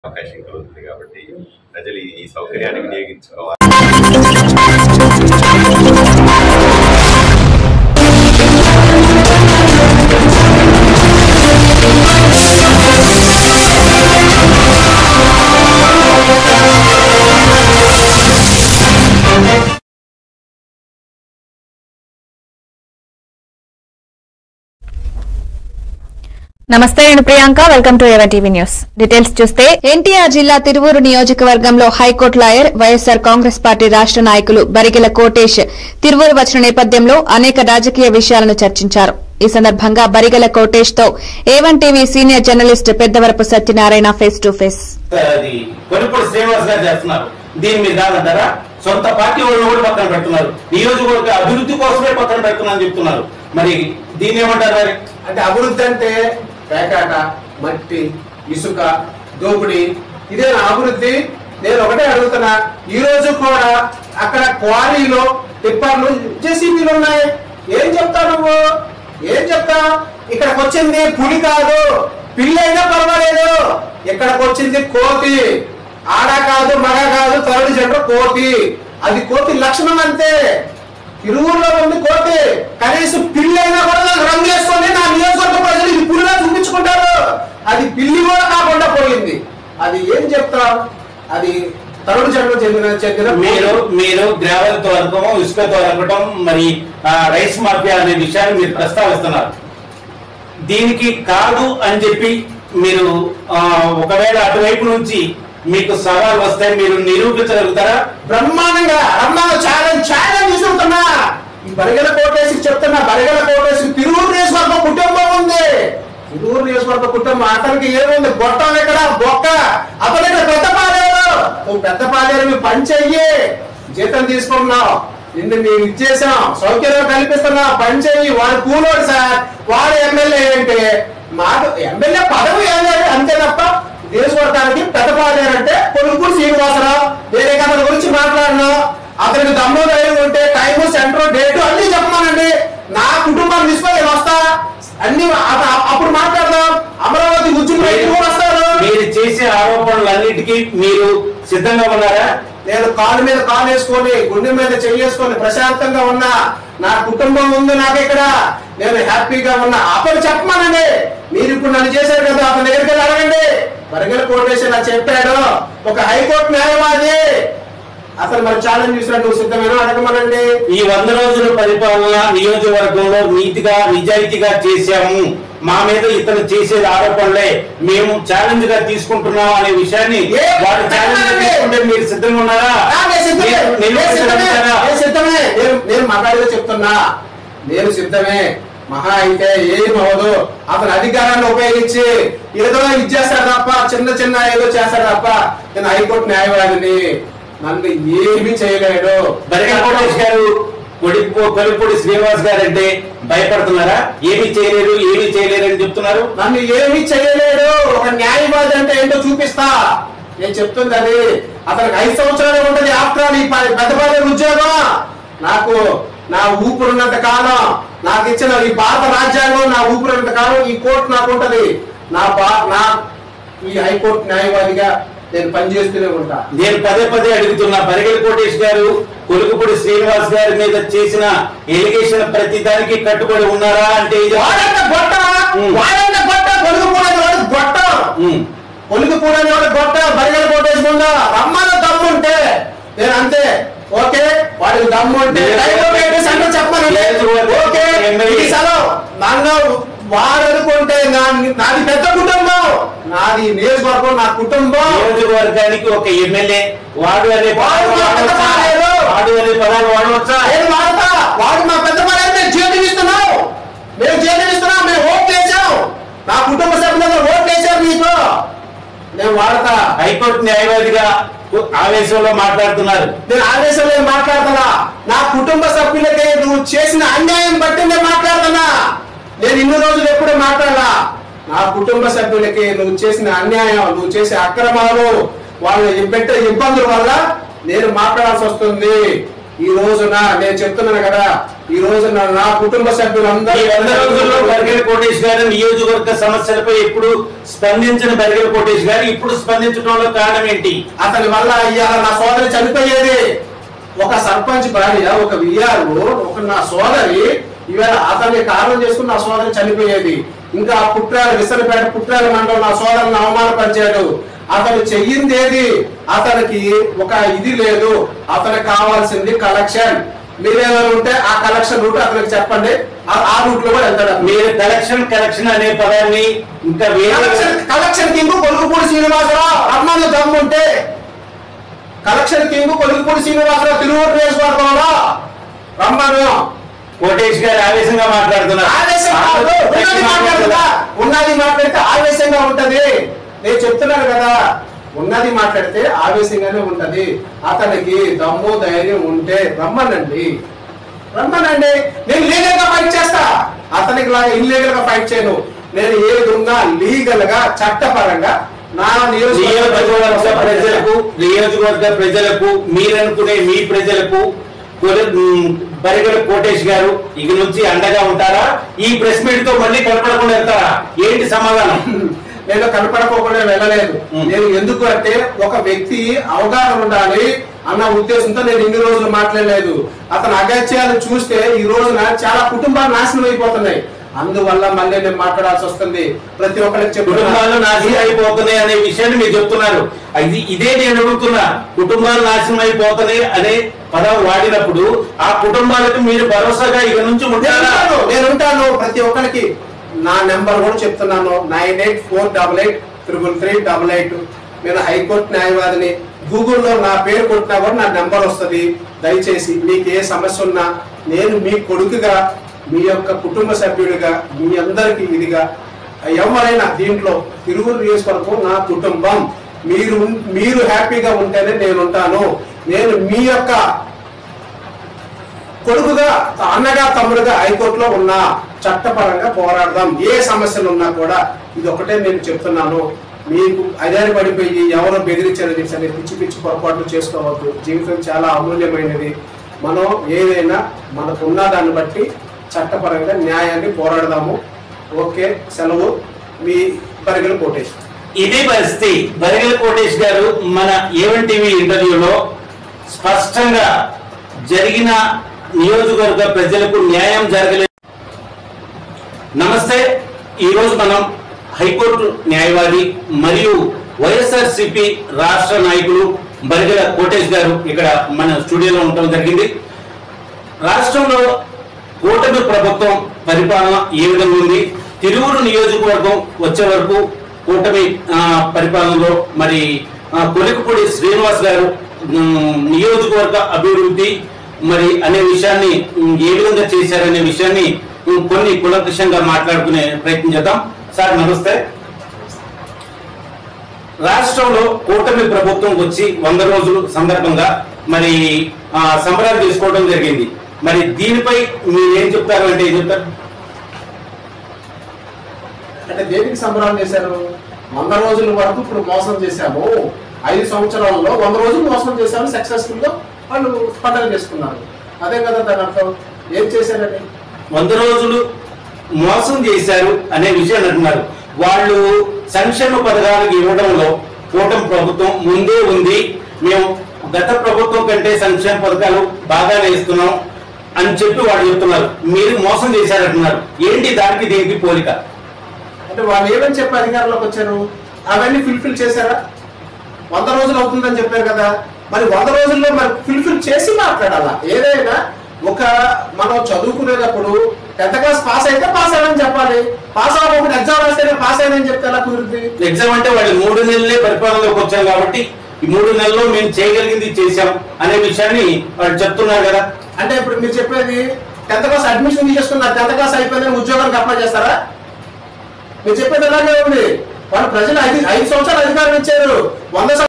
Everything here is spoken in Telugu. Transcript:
అవకాశం కలుగుతుంది కాబట్టి ప్రజలు ఈ- ఈ సౌకర్యాన్ని వినియోగించుకోవాలి నమస్తే నేను Priyanka welcome to ever TV news details చూస్తే ఎన్టీఆర్ జిల్లా తిరువూరు నియోజకవర్గంలో high court lawyer YSR Congress party రాష్ట నాయకులు బరిగెల కోటేష్ తిరువూరు వచ్చిన నేపథ్యంలో అనేక రాజకీయ విషయాలను చర్చించారు ఈ సందర్భంగా బరిగెల కోటేష్ తో A one TV senior journalist Peddavarapu Satyanarayana face to face అది కొనుప్పుడు శ్రీనివాస్ గారు చేస్తున్నారు దీని మీద కాదంటారా సొంత పార్టీ వాళ్ళు కూడా పక్కన పెడుతున్నారు నియోజకవర్గ అభివృద్ధి కోసమే పక్కన పెడుతున్నా అని చెప్తున్నారు మరి దీన్ని ఏమంటారు మరి అంటే అభివృద్ధి అంటే పేకాట మట్టి ఇసుక దోపిడీ ఇదే నా అభివృద్ధి నేను ఒకటే అడుగుతున్నా ఈ రోజు కూడా అక్కడ క్వారీలో టిప్పర్లు జేసీబీలు ఉన్నాయి ఏం చెప్తావు నువ్వు ఏం చెప్తావు ఇక్కడికి వచ్చింది పులి కాదు పిల్లైనా పర్వాలేదు ఇక్కడికి వచ్చింది కోతి ఆడ కాదు మగ కాదు థర్డ్ జెండర్ కోతి అది కోతి లక్షణం అంతే ఇరువురులో ఉంది కోతి కనీసం పిల్లి అయినా కూడా నాకు రంగు వేసుకొని నా నియోజకవర్గ ప్రజలు ఇది పులిగా చూపించుకుంటారు అది పిల్లి కూడా కాకుండా పోయింది అది ఏం చెప్తాం అది తరుడు జన్మ చెందిన చెందిన మీరు మీరు గ్రావెల్ తోలకం ఇసుక తోలకటం మరి ఆ, రైస్ మాఫియా అనే విషయాన్ని మీరు ప్రస్తావిస్తున్నారు దీనికి కాదు అని చెప్పి మీరు ఆ, ఒకవేళ అటువైపు నుంచి మీకు సవాల్ వస్తే మీరు నిరూపించగలుగుతారా బ్రహ్మాండంగా బ్రహ్మాండ ఛాలెంజ్ ఛాలెంజ్ తీసుకుంటున్నా ఈ బరిగల కోటేసి చెప్తున్నా బరిగల కోటేసి తిరువురు నియోజకవర్గ కుటుంబం ఉంది తిరువురు నియోజకవర్గ కుటుంబం అతనికి ఏముంది గొట్టం ఇక్కడ బొక్క అతను ఇక్కడ పెద్ద పాలేరు నువ్వు పెద్ద పాలేరు నువ్వు పని చెయ్యి జీతం తీసుకున్నావు నిన్ను మేము ఇచ్చేసాం సౌకర్యం కల్పిస్తున్నా పని చెయ్యి వాడు కూలోడు సార్ వాడు ఎమ్మెల్యే ఏంటి మాకు ఎమ్మెల్యే పదవి ఏం అంతే తప్ప నియోజకవర్గానికి పెద్ద పాలేరు అంటే కొనుగోలు శ్రీనివాసరావు వేరే అతని గురించి మాట్లాడను అతనికి దమ్ము ధైర్యం ఉంటే టైము సెంటర్ డేట్ అన్ని చెప్పమానండి నా కుటుంబాన్ని తీసుకొని నేను వస్తా అన్ని అత- అప్పుడు మాట్లాడదాం అమరావతి ఉద్యమం రైతులు కూడా వస్తారు మీరు చేసే ఆరోపణలన్నిటికీ మీరు సిద్ధంగా ఉన్నారా నేను కాలు మీద కాలు వేసుకొని గుండె మీద చెయ్యేసుకొని ప్రశాంతంగా ఉన్నా నా కుటుంబం ఉంది నాకు ఇక్కడ నేను హ్యాపీగా ఉన్నా అతను చెప్పమానండి మీరు ఇప్పుడు నన్ను చేశారు కదా అతని దగ్గరికి వెళ్ళి అడగండి వరగల కోటేశ్వర చెప్పాడు ఒక హైకోర్టు న్యాయవాది అతను మరి ఛాలెంజ్ చేసినట్టు నువ్వు సిద్ధమేనా అడగమనండి ఈ వంద రోజుల పరిపాలన నియోజకవర్గంలో నీతిగా నిజాయితీగా చేశాము మా మీద ఇతను చేసేది ఆరోపణలే మేము ఛాలెంజ్ గా తీసుకుంటున్నాం అనే విషయాన్ని ఏ? వారు ఛాలెంజ్ గా తీసుకుంటే మీరు సిద్ధంగా ఉన్నారా ఆ, నేను సిద్ధమే. మీరు నేను సిద్ధమే. నిలబడగలుగుతారా? నేను సిద్ధమే. నేను- నేను మగాడిగా చెప్తున్నా నేను సిద్ధమే మహా అయితే ఏం అవ్వదు అతను అధికారాన్ని ఉపయోగించి ఏదో ఇచ్చేస్తాడు తప్ప చిన్న చిన్న ఏదో చేస్తాడు తప్ప నేను హైకోర్టు న్యాయవాదిని నన్ను ఏమీ చేయలేడు బరిగల కోటేష్ గారు కొడిపో కొలిపూడి శ్రీనివాస్ గారు అంటే భయపడుతున్నారా ఏమి చేయలేరు ఏమి చేయలేరు అని చెప్తున్నారు నన్ను ఏమీ చేయలేడు ఒక న్యాయవాది అంటే ఏంటో చూపిస్తా నేను చెప్తుంది అది అతనికి ఐదు సంవత్సరాలు ఉంటది ఆఫ్టర్ ఆల్ ఈ ప- పెద్ద పదవి ఉద్యోగం నాకు నా ఊపిరినంత కాలం నాకు ఇచ్చిన ఈ భారత రాజ్యాంగం నా ఊపిరినంత కాలం ఈ కోర్టు నాకు ఉంటది నా బా నా ఈ హైకోర్టు న్యాయవాదిగా నేను పనిచేస్తూనే ఉంటా నేను పదే పదే అడుగుతున్నా బరిగల కోటేష్ గారు కొలుకుపూడి శ్రీనివాస్ గారి మీద చేసిన ఎలిగేషన్ ప్రతి దానికి కట్టుబడి ఉన్నారా అంటే ఇది వాడంత గొట్ట ఉమ్. వాడంత గొట్ట కొడుకు కూడా వాడు గొట్ట ఉమ్. కొలుకు కూడా వాడు గొట్ట బరిగల కొట్టేసుకుందా రమ్మన దమ్ము ఉంటే నేను అంతే ఓకే వాడికి దమ్ము ఉంటే లేదు. టైంలో పెట్టి సంగతి చెప్పమనండి లేదు. Okay MLA. ఇది సెలవు నన్ను వాడు అనుకుంటే నా- నాది పెద్ద కుటుంబం నాది నియోజకవర్గం నా కుటుంబం నియోజకవర్గానికి ఒక ఎమ్మెల్యే వాడు అనే పదాలు వాడు మా పెద్ద వాడవచ్చా? పాలేరు. వాడు అనే పదాలు వాడవచ్చా నేను వాడతా వాడు మా పెద్ద పని మేము జీతం ఇస్తున్నాం మేము జీతం ఇస్తున్నాం మేము ఓట్ వేసాం నా కుటుంబ సభ్యులందరూ ఓట్ వేసారు నీకు నేను వాడతా హైకోర్టు న్యాయవాదిగా ఆవేశంలో మాట్లాడుతున్నారు నేను ఆవేశంలో ఏం మాట్లాడుతున్నా నా కుటుంబ సభ్యులకి నువ్వు చేసిన అన్యాయం బట్టి నేను మాట్లాడుతున్నా నేను ఇన్ని రోజులు ఎప్పుడు మాట్లాడలా నా కుటుంబ సభ్యులకి నువ్వు చేసిన అన్యాయం నువ్వు చేసే అక్రమాలు వాళ్ళ పెట్టే ఇబ్బందుల వల్ల నేను మాట్లాడాల్సి వస్తుంది ఈ రోజున నేను చెప్తున్నాను కదా ఈ రోజున నా కుటుంబ ఈ వంద రోజుల్లో సభ్యులందరూ బరిగెల కోటేష్ గారు నియోజకవర్గ సమస్యలపై ఎప్పుడు స్పందించిన బరిగెల కోటేష్ గారు ఇప్పుడు స్పందించడంలో కారణం ఏంటి అతని వల్ల ఇవాళ నా సోదరి చనిపోయేది ఒక సర్పంచ్ భార్య ఒక విఆర్ఓ ఒక నా సోదరి ఇవాళ అతన్ని కారణం చేసుకుని నా సోదరి చనిపోయేది ఇంకా ఆ పుట్రాల విసరపేట పుట్రాల మండలం నా సోదరుని అవమానపరిచాడు అతను చెయ్యింది ఏది అతనికి ఒక ఇది లేదు అతనికి కావాల్సింది కలెక్షన్ మీరేమైనా ఉంటే ఆ కలెక్షన్ రూట్ అతనికి చెప్పండి ఆ- ఆ రూట్ లో కూడా వెళ్తాడు అతను. మీరు కలెక్షన్ కలెక్షన్ అనే పదాన్ని ఇంకా వేరే collection collection king Kolugupudi Srinivasarao రమ్మని దమ్ముంటే కలెక్షన్ కింగ్ కొలుగుపూడి శ్రీనివాసరావు తిరువురు నియోజకవర్గంలో రమ్మను కోటేష్ గారు ఆవేశంగా మాట్లాడుతున్నారు ఆవేశం కాదు, ఉన్నది మాట్లాడుతుందా ఉన్నది మాట్లాడితే ఆవేశంగా ఉంటది నేను చెప్తున్నాను కదా ఉన్నది మాట్లాడితే ఆవేశంగానే ఉంటది అతనికి దమ్ము ధైర్యం ఉంటే రమ్మనండి రమ్మనండి నేను లీగల్ గా ఫైట్ చేస్తా అతనికి లాగా ఇల్లీగల్ గా ఫైట్ చేయను నేను ఏది ఉన్నా లీగల్ గా చట్టపరంగా నా నియోజకవర్గ ప్రజలకు నియోజకవర్గ నియోజకవర్గ ప్రజలకు మీరనుకునే మీ ప్రజలకు కొల- ఉమ్, బరిగల కోటేష్ గారు ఇక నుంచి అండగా ఉంటారా ఈ ప్రెస్ మీట్ తో మళ్ళీ కనపడకుండా వెళ్తారా ఏంటి సమాధానం నేను కనపడకోకుండా వెళ్ళలేదు మ్. నేను ఎందుకు అంటే ఒక వ్యక్తి అవగాహన ఉండాలి అన్న ఉద్దేశంతో నేను ఇన్ని రోజులు మాట్లాడలేదు అతని అగత్యాలు చూస్తే ఈ రోజున చాలా కుటుంబాలు నాశనం అయిపోతున్నాయి అందువల్ల మళ్ళీ నేను మాట్లాడాల్సి వస్తుంది ప్రతి ఒక్కరికి కుటుంబాలు నాశనం అయిపోతున్నాయి అనే విషయాన్ని మీరు చెప్తున్నారు ఇది ఇదే నేను అడుగుతున్నా కుటుంబాలు నాశనం అయిపోతున్నాయి అనే పదం వాడినప్పుడు ఆ కుటుంబాలకు మీరు భరోసాగా ఇక నుంచి నేను ఉంటారా ఉంటాను, నేను ఉంటాను ప్రతి ఒక్కరికి నా నెంబర్ కూడా చెప్తున్నాను nine eight four double eight triple three double eight నేను హైకోర్టు న్యాయవాదిని గూగుల్లో నా పేరు కొట్టినా కూడా నా నెంబర్ వస్తుంది దయచేసి మీకు ఏ సమస్య ఉన్నా నేను మీ కొడుకుగా మీ యొక్క కుటుంబ సభ్యుడిగా మీ అందరికి ఇదిగా ఎవరైనా దీంట్లో తిరువురు నియోజకవర్గం నా కుటుంబం మీరు ఉన్- మీరు హ్యాపీగా ఉంటేనే నేను ఉంటాను నేను మీ యొక్క కొడుకుగా అన్నగా తమ్ముడుగా హైకోర్టులో ఉన్న చట్టపరంగా పోరాడదాం ఏ సమస్యలు ఉన్నా కూడా ఇది ఒకటే నేను చెప్తున్నాను మీకు అదారి పడిపోయి ఎవరో బెదిరించారని చెప్పి అనేది పిచ్చి పిచ్చి పొరపాట్లు చేసుకోవద్దు జీవితం చాలా అమూల్యమైనది మనం ఏదైనా మనకున్న దాన్ని బట్టి చట్టపరంగా న్యాయాన్ని పోరాడదాము ఓకే సెలవు మీ పరిగణ కోటేష్ ఇదే పరిస్థితి బరిగల కోటేష్ గారు మన ఏవన్ టీవీ ఇంటర్వ్యూలో స్పష్టంగా జరిగిన నియోజకవర్గ ప్రజలకు న్యాయం జరగలేదు నమస్తే ఈరోజు మనం హైకోర్టు న్యాయవాది మరియు వైఎస్ఆర్సిపి రాష్ట్ర నాయకులు బరిగల కోటేష్ గారు ఇక్కడ మన స్టూడియోలో ఉండటం జరిగింది రాష్ట్రంలో కూటమి ప్రభుత్వం పరిపాలన ఏ విధంగా ఉంది తిరువురు నియోజకవర్గం వచ్చే వరకు కూటమి ఆ, పరిపాలనలో మరి ఆ, కొలికపూడి శ్రీనివాస్ గారు ఉమ్, నియోజకవర్గ అభివృద్ధి మరి అనే విషయాన్ని ఉమ్, ఏ విధంగా చేశారనే విషయాన్ని ఉమ్, కొన్ని కులకృషంగా మాట్లాడుకునే ప్రయత్నం చేద్దాం సార్ నమస్తే రాష్ట్రంలో కూటమి ప్రభుత్వం వచ్చి వంద రోజులు సందర్భంగా మరి ఆ, సంబరాలు చేసుకోవడం జరిగింది మరి దీనిపై మీరు ఏం చెప్తారు అంటే ఏం చెప్తారు అంటే దేనికి సంబరాలు చేశారు వంద రోజుల వరకు ఇప్పుడు మోసం చేశాము ఐదు సంవత్సరాల్లో వంద రోజులు మోసం చేశాము సక్సెస్ఫుల్ గా వాళ్ళు పండుగ చేసుకున్నారు అదే కదా దాని అర్థం ఏం చేశారని వంద రోజులు మోసం చేశారు అనే విషయాన్ని అంటున్నారు వాళ్ళు సంక్షేమ పథకాలకు ఇవ్వడంలో కూటమి ప్రభుత్వం ముందే ఉంది మేము గత ప్రభుత్వం కంటే సంక్షేమ పథకాలు బాగానే ఇస్తున్నాం అని చెప్పి వాళ్ళు చెప్తున్నారు మీరు మోసం చేశారంటున్నారు ఏంటి దానికి దీనికి పోలిక అంటే వాళ్ళు ఏమని చెప్పి అధికారంలోకి వచ్చారు అవన్నీ ఫుల్ఫిల్ చేశారా వంద రోజులు అవుతుందని చెప్పారు కదా మరి వంద రోజుల్లో మరి ఫుల్ఫిల్ చేసి మాట్లాడాలా ఏదైనా ఒక మనం చదువుకునేటప్పుడు టెన్త్ క్లాస్ పాస్ అయితే పాస్ అయ్యాలని చెప్పాలి పాస్ అవ్వకుండా ఎగ్జామ్ రాస్తేనే పాస్ అయ్యానని చెప్తే ఎలా కుదురుద్ది ఎగ్జామ్ అంటే వాళ్ళు మూడు నెలలే పరిపాలనలోకి వచ్చాం కాబట్టి ఈ మూడు నెలల్లో మేము చేయగలిగింది చేశాం అనే విషయాన్ని వాళ్ళు చెప్తున్నారు కదా అంటే ఇప్పుడు మీరు చెప్పేది టెన్త్ క్లాస్ అడ్మిషన్ తీసేసుకున్నారు టెన్త్ క్లాస్ అయిపోయిందని ఉద్యోగానికి అప్లై చేస్తారా మీరు చెప్పేది ఎలాగే ఉంది వాళ్ళు ప్రజలు ఐదు ఐదు సంవత్సరాలు అధికారం ఇచ్చారు వంద